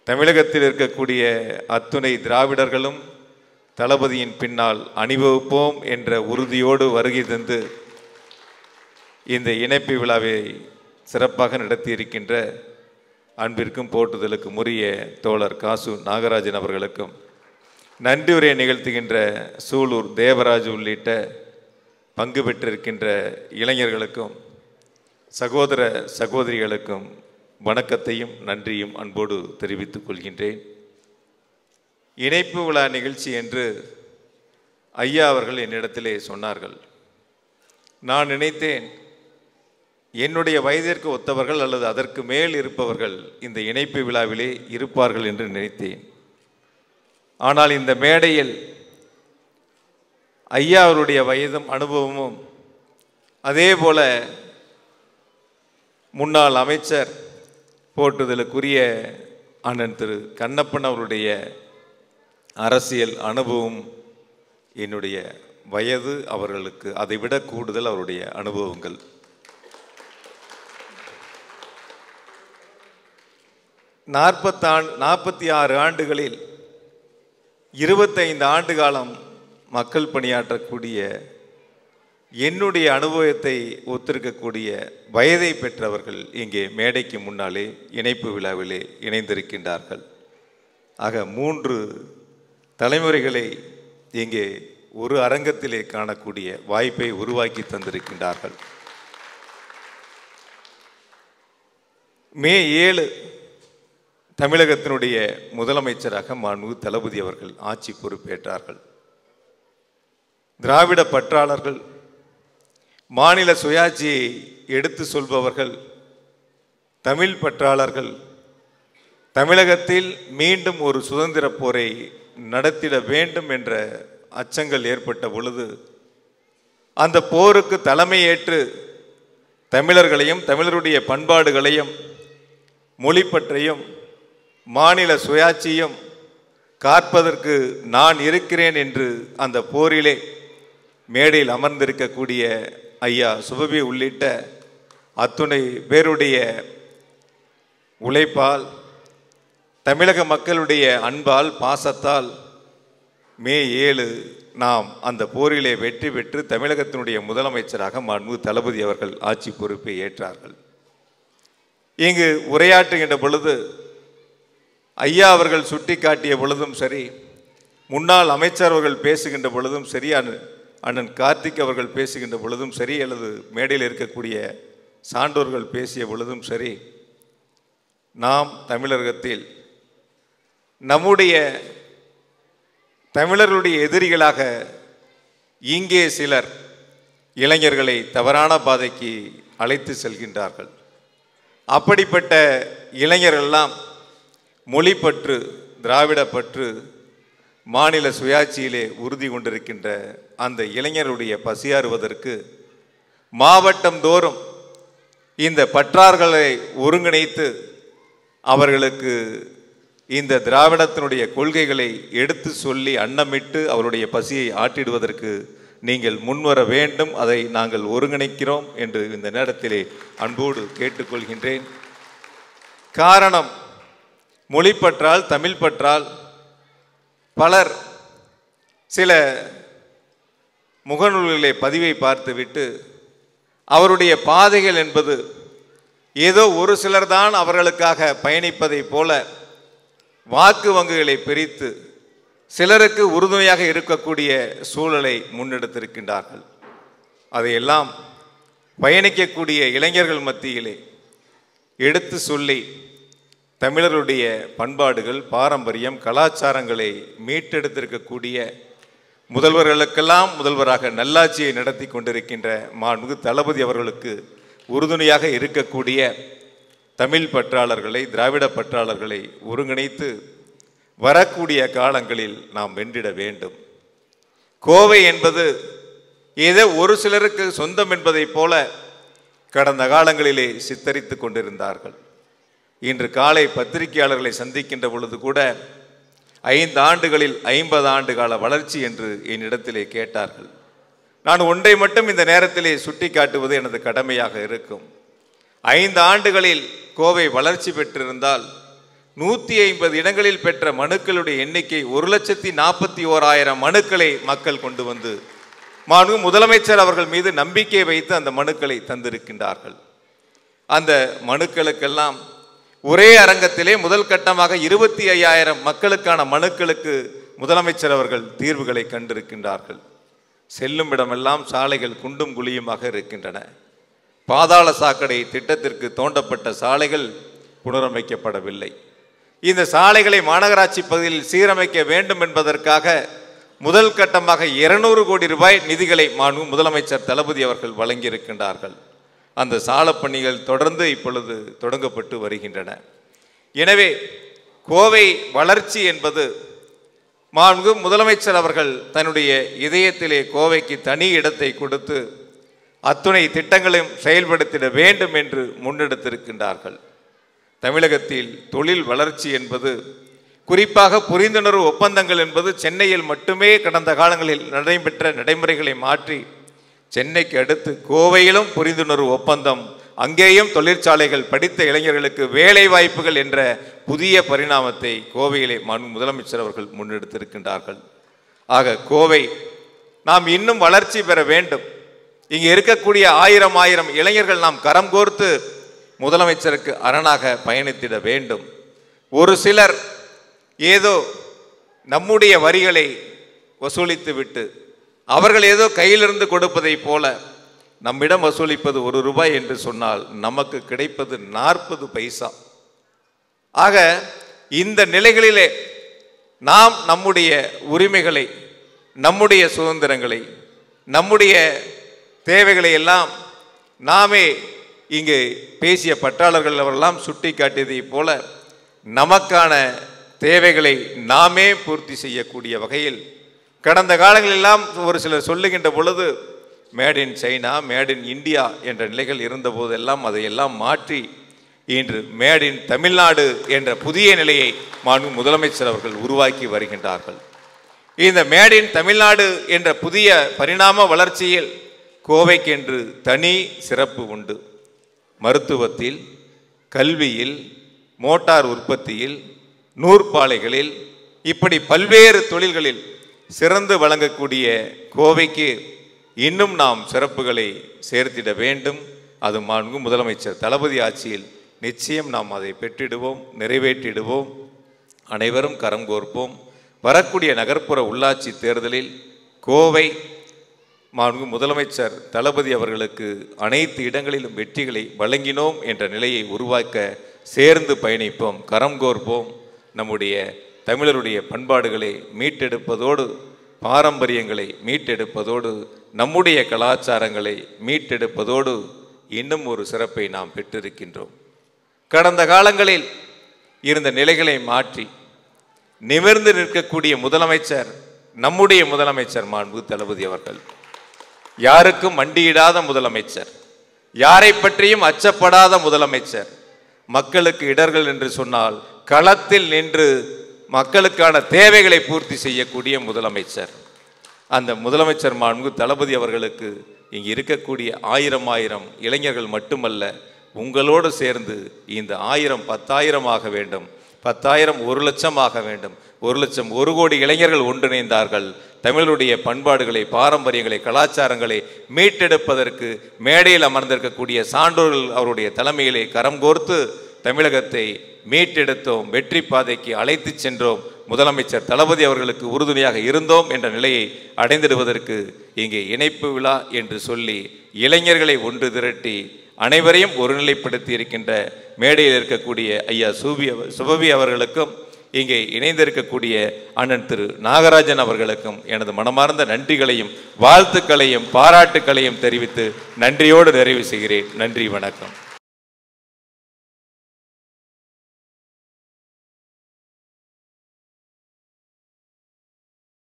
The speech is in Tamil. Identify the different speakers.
Speaker 1: தமிழகத்தில் இருக்கக்கூடிய அத்துணை திராவிடர்களும் தளபதியின் பின்னால் அணிவகுப்போம் என்ற உறுதியோடு வருகை தந்து இந்த இணைப்பு விழாவை சிறப்பாக நடத்தியிருக்கின்ற அன்பிற்கும் போற்றுதலுக்கும் உரிய தோழர் காசு நாகராஜன் அவர்களுக்கும் நன்றி உரையை நிகழ்த்துகின்ற சூலூர் தேவராஜ் உள்ளிட்ட பங்கு பெற்றிருக்கின்ற இளைஞர்களுக்கும் சகோதர சகோதரிகளுக்கும் வணக்கத்தையும் நன்றியும் அன்போடு தெரிவித்துக் கொள்கின்றேன் இணைப்பு விழா நிகழ்ச்சி என்று ஐயா அவர்கள் என்னிடத்திலே சொன்னார்கள் நான் நினைத்தேன் என்னுடைய வயதிற்கு ஒத்தவர்கள் அல்லது அதற்கு மேல் இருப்பவர்கள் இந்த இணைப்பு விழாவிலே இருப்பார்கள் என்று நினைத்தேன் ஆனால் இந்த மேடையில் ஐயா அவருடைய வயதும் அனுபவமும் அதே போல முன்னாள் அமைச்சர் போற்றுதலுக்குரிய அண்ணன் திரு கண்ணப்பன் அவருடைய அரசியல் அனுபவம் என்னுடைய வயது அவர்களுக்கு அதைவிட கூடுதல் அவருடைய அனுபவங்கள் நாற்பத்தாண் நாற்பத்தி ஆறு ஆண்டுகளில் இருபத்தைந்து ஆண்டு காலம் மக்கள் பணியாற்றக்கூடிய என்னுடைய அனுபவத்தை ஒத்திருக்கக்கூடிய வயதை பெற்றவர்கள் இங்கே மேடைக்கு முன்னாலே இணைப்பு விழாவிலே இணைந்திருக்கின்றார்கள் ஆக மூன்று தலைமுறைகளை இங்கே ஒரு அரங்கத்திலே காணக்கூடிய வாய்ப்பை உருவாக்கி தந்திருக்கின்றார்கள் மே ஏழு தமிழகத்தினுடைய முதலமைச்சராக மாண்பு தளபதி அவர்கள் ஆட்சி பொறுப்பேற்றார்கள் திராவிட பற்றாளர்கள் மாநில சுயாட்சியை எடுத்து சொல்பவர்கள் தமிழ் பற்றாளர்கள் தமிழகத்தில் மீண்டும் ஒரு சுதந்திர போரை நடத்திட வேண்டும் என்ற அச்சங்கள் ஏற்பட்ட பொழுது அந்த போருக்கு தலைமையேற்று தமிழர்களையும் தமிழருடைய பண்பாடுகளையும் மொழி பற்றையும் மாநில சுயாட்சியும் காற்பதற்கு நான் இருக்கிறேன் என்று அந்த போரிலே மேடையில் அமர்ந்திருக்கக்கூடிய ஐயா சுபபி உள்ளிட்ட அத்துணை பேருடைய உழைப்பால் தமிழக மக்களுடைய அன்பால் பாசத்தால் மே ஏழு நாம் அந்த போரிலே வெற்றி பெற்று தமிழகத்தினுடைய முதலமைச்சராக மாண்பு தளபதி அவர்கள் ஆட்சி பொறுப்பை ஏற்றார்கள் இங்கு உரையாற்றுகின்ற பொழுது ஐயா அவர்கள் சுட்டிக்காட்டிய பொழுதும் சரி முன்னாள் அமைச்சர் அவர்கள் பேசுகின்ற பொழுதும் சரி அண்ணன் அண்ணன் கார்த்திக் அவர்கள் பேசுகின்ற பொழுதும் சரி அல்லது மேடையில் இருக்கக்கூடிய சான்றோர்கள் பேசிய பொழுதும் சரி நாம் தமிழகத்தில் நம்முடைய தமிழர்களுடைய எதிரிகளாக இங்கே சிலர் இளைஞர்களை தவறான பாதைக்கு அழைத்து செல்கின்றார்கள் அப்படிப்பட்ட இளைஞர்கள்லாம் மொழிப்பற்று திராவிட பற்று மாநில சுயாட்சியிலே உறுதி கொண்டிருக்கின்ற அந்த இளைஞருடைய பசியாறுவதற்கு மாவட்டம் தோறும் இந்த பற்றார்களை ஒருங்கிணைத்து அவர்களுக்கு இந்த திராவிடத்தினுடைய கொள்கைகளை எடுத்து சொல்லி அன்னமிட்டு அவருடைய பசியை ஆற்றிடுவதற்கு நீங்கள் முன்வர வேண்டும் அதை நாங்கள் ஒருங்கிணைக்கிறோம் என்று இந்த நேரத்திலே அன்போடு கேட்டுக்கொள்கின்றேன் காரணம் மொழி பற்றால் தமிழ் பற்றால் பலர் சில முகநூல்களிலே பதிவை பார்த்துவிட்டு அவருடைய பாதைகள் என்பது ஏதோ ஒரு சிலர்தான் அவர்களுக்காக பயணிப்பதைப் போல வாக்கு வங்குகளை பிரித்து சிலருக்கு உறுதுணையாக இருக்கக்கூடிய சூழலை முன்னெடுத்திருக்கின்றார்கள் அதையெல்லாம் பயணிக்கக்கூடிய இளைஞர்கள் மத்தியிலே எடுத்து சொல்லி தமிழருடைய பண்பாடுகள் பாரம்பரியம் கலாச்சாரங்களை மீட்டெடுத்திருக்கக்கூடிய முதல்வர்களுக்கெல்லாம் முதல்வராக நல்லாட்சியை நடத்தி கொண்டிருக்கின்ற மாண்புமிகு தளபதி அவர்களுக்கு உறுதுணையாக இருக்கக்கூடிய தமிழ் பற்றாளர்களை திராவிட பற்றாளர்களை ஒருங்கிணைத்து வரக்கூடிய காலங்களில் நாம் வென்றிட வேண்டும் கோவை என்பது ஏதோ ஒரு சிலருக்கு சொந்தம் என்பதைப் போல கடந்த காலங்களிலே சித்தரித்து கொண்டிருந்தார்கள் இன்று காலை பத்திரிகையாளர்களை சந்திக்கின்ற பொழுது கூட ஐந்து ஆண்டுகளில் ஐம்பது ஆண்டு கால வளர்ச்சி என்று என்னிடத்திலே கேட்டார்கள் நான் ஒன்றை மட்டும் இந்த நேரத்திலே சுட்டி காட்டுவது எனது கடமையாக இருக்கும் ஐந்து ஆண்டுகளில் கோவை வளர்ச்சி பெற்றிருந்தால் நூற்றி ஐம்பது இடங்களில் பெற்ற மனுக்களுடைய எண்ணிக்கை ஒரு லட்சத்தி நாற்பத்தி ஓராயிரம் மனுக்களை மக்கள் கொண்டு வந்து மாண்பு முதலமைச்சர் அவர்கள் மீது நம்பிக்கை வைத்து அந்த மனுக்களை தந்திருக்கின்றார்கள் அந்த மனுக்களுக்கெல்லாம் ஒரே அரங்கத்திலே முதல் கட்டமாக இருபத்தி ஐயாயிரம் மக்களுக்கான மனுக்களுக்கு முதலமைச்சர் அவர்கள் தீர்வுகளை கண்டிருக்கின்றார்கள் செல்லும் இடமெல்லாம் சாலைகள் குண்டும் குழியுமாக இருக்கின்றன பாதாள சாக்கடை திட்டத்திற்கு தோண்டப்பட்ட சாலைகள் புனரமைக்கப்படவில்லை இந்த சாலைகளை மாநகராட்சி பகுதியில் சீரமைக்க வேண்டும் என்பதற்காக முதல் கட்டமாக இருநூறு கோடி ரூபாய் நிதிகளை மாண்பு முதலமைச்சர் தளபதி அவர்கள் வழங்கியிருக்கின்றார்கள் அந்த சாலப் பணிகள் தொடர்ந்து இப்பொழுது தொடங்கப்பட்டு வருகின்றன எனவே கோவை வளர்ச்சி என்பது மாண்பு முதலமைச்சர் அவர்கள் தன்னுடைய இதயத்திலே கோவைக்கு தனி இடத்தை கொடுத்து அத்துணை திட்டங்களையும் செயல்படுத்திட வேண்டும் என்று முன்னெடுத்திருக்கின்றார்கள் தமிழகத்தில் தொழில் வளர்ச்சி என்பது குறிப்பாக புரிந்துணர்வு ஒப்பந்தங்கள் என்பது சென்னையில் மட்டுமே கடந்த காலங்களில் நடைபெற்ற நடைமுறைகளை மாற்றி சென்னைக்கு அடுத்து கோவையிலும் புரிந்துணர்வு ஒப்பந்தம் அங்கேயும் தொழிற்சாலைகள் படித்த இளைஞர்களுக்கு வேலை வாய்ப்புகள் என்ற புதிய பரிணாமத்தை கோவையிலே மாண்பு முதலமைச்சர் அவர்கள் முன்னெடுத்திருக்கின்றார்கள் ஆக கோவை நாம் இன்னும் வளர்ச்சி பெற வேண்டும் இங்கே இருக்கக்கூடிய ஆயிரம் ஆயிரம் இளைஞர்கள் நாம் கரம் கோர்த்து முதலமைச்சருக்கு அரணாக பயணித்திட வேண்டும் ஒரு சிலர் ஏதோ நம்முடைய வரிகளை வசூலித்து விட்டு அவர்கள் ஏதோ கையிலிருந்து கொடுப்பதைப் போல நம்மிடம் வசூலிப்பது ஒரு ரூபாய் என்று சொன்னால் நமக்கு கிடைப்பது நாற்பது பைசா ஆக இந்த நிலைகளிலே நாம் நம்முடைய உரிமைகளை நம்முடைய சுதந்திரங்களை நம்முடைய தேவைகளை எல்லாம் நாமே இங்கு பேசிய பற்றாளர்கள் அவரெல்லாம் சுட்டி காட்டியதைப் போல நமக்கான தேவைகளை நாமே பூர்த்தி செய்யக்கூடிய வகையில் கடந்த காலங்களெல்லாம் ஒரு சிலர் சொல்லுகின்ற பொழுது made in China made in India என்ற நிலைகள் இருந்தபோதெல்லாம் அதையெல்லாம் மாற்றி இன்று மேட் இன் தமிழ்நாடு என்ற புதிய நிலையை மாண்பு முதலமைச்சர் அவர்கள் உருவாக்கி வருகின்றார்கள் இந்த மேட் இன் தமிழ்நாடு என்ற புதிய பரிணாம வளர்ச்சியில் கோவைக்கென்று தனி சிறப்பு உண்டு மருத்துவத்தில் கல்வியில் மோட்டார் உற்பத்தியில் நூற்பாலைகளில் இப்படி பல்வேறு தொழில்களில் சிறந்து வழங்கக்கூடிய கோவைக்கு இன்னும் நாம் சிறப்புகளை சேர்த்திட வேண்டும் அது மாண்பு முதலமைச்சர் தளபதி ஆட்சியில் நிச்சயம் நாம் அதை பெற்றிடுவோம் நிறைவேற்றிடுவோம் அனைவரும் கரம் கோர்ப்போம் வரக்கூடிய நகர்ப்புற உள்ளாட்சி தேர்தலில் கோவை மாண்பு முதலமைச்சர் தளபதி அவர்களுக்கு அனைத்து இடங்களிலும் வெற்றிகளை வழங்கினோம் என்ற நிலையை உருவாக்க சேர்ந்து பயணிப்போம் கரம் கோர்ப்போம் நம்முடைய தமிழருடைய பண்பாடுகளை மீட்டெடுப்பதோடு பாரம்பரியங்களை மீட்டெடுப்பதோடு நம்முடைய கலாச்சாரங்களை மீட்டெடுப்பதோடு இன்னும் ஒரு சிறப்பை நாம் பெற்றிருக்கின்றோம் கடந்த காலங்களில் இருந்த நிலைகளை மாற்றி நிமிர்ந்து நிற்கக்கூடிய முதலமைச்சர் நம்முடைய முதலமைச்சர் மாண்பு தளபதி அவர்கள் யாருக்கும் மண்டியிடாத முதலமைச்சர் யாரை பற்றியும் அச்சப்படாத முதலமைச்சர் மக்களுக்கு இடர்கள் என்று சொன்னால் களத்தில் நின்று மக்களுக்கான தேவைகளை பூர்த்தி செய்யக்கூடிய முதலமைச்சர் அந்த முதலமைச்சர் மாண்பு தளபதி அவர்களுக்கு இங்கு இருக்கக்கூடிய ஆயிரம் ஆயிரம் இளைஞர்கள் மட்டுமல்ல உங்களோடு சேர்ந்து இந்த ஆயிரம் பத்தாயிரம் ஆக வேண்டும் பத்தாயிரம் ஒரு லட்சம் ஆக வேண்டும் ஒரு லட்சம் ஒரு கோடி இளைஞர்கள் ஒன்றிணைந்தார்கள் தமிழருடைய பண்பாடுகளை பாரம்பரியங்களை கலாச்சாரங்களை மீட்டெடுப்பதற்கு மேடையில் அமர்ந்திருக்கக்கூடிய சான்றோர்கள் அவருடைய தலைமையிலே கரம் கோர்த்து தமிழகத்தை மீட்டெடுத்தோம் வெற்றி பாதைக்கு அழைத்து சென்றோம் முதலமைச்சர் தளபதி அவர்களுக்கு உறுதுணையாக இருந்தோம் என்ற நிலையை அடைந்திடுவதற்கு இங்கே இணைப்பு விழா என்று சொல்லி இளைஞர்களை ஒன்று திரட்டி அனைவரையும் ஒருநிலைப்படுத்தி இருக்கின்ற மேடையில் இருக்கக்கூடிய ஐயா சூபி அவ- சுபவி அவர்களுக்கும் இங்கே இணைந்திருக்கக்கூடிய அண்ணன் திரு நாகராஜன் அவர்களுக்கும் எனது மனமார்ந்த நன்றிகளையும் வாழ்த்துக்களையும் பாராட்டுக்களையும் தெரிவித்து நன்றியோடு நிறைவு செய்கிறேன் நன்றி வணக்கம்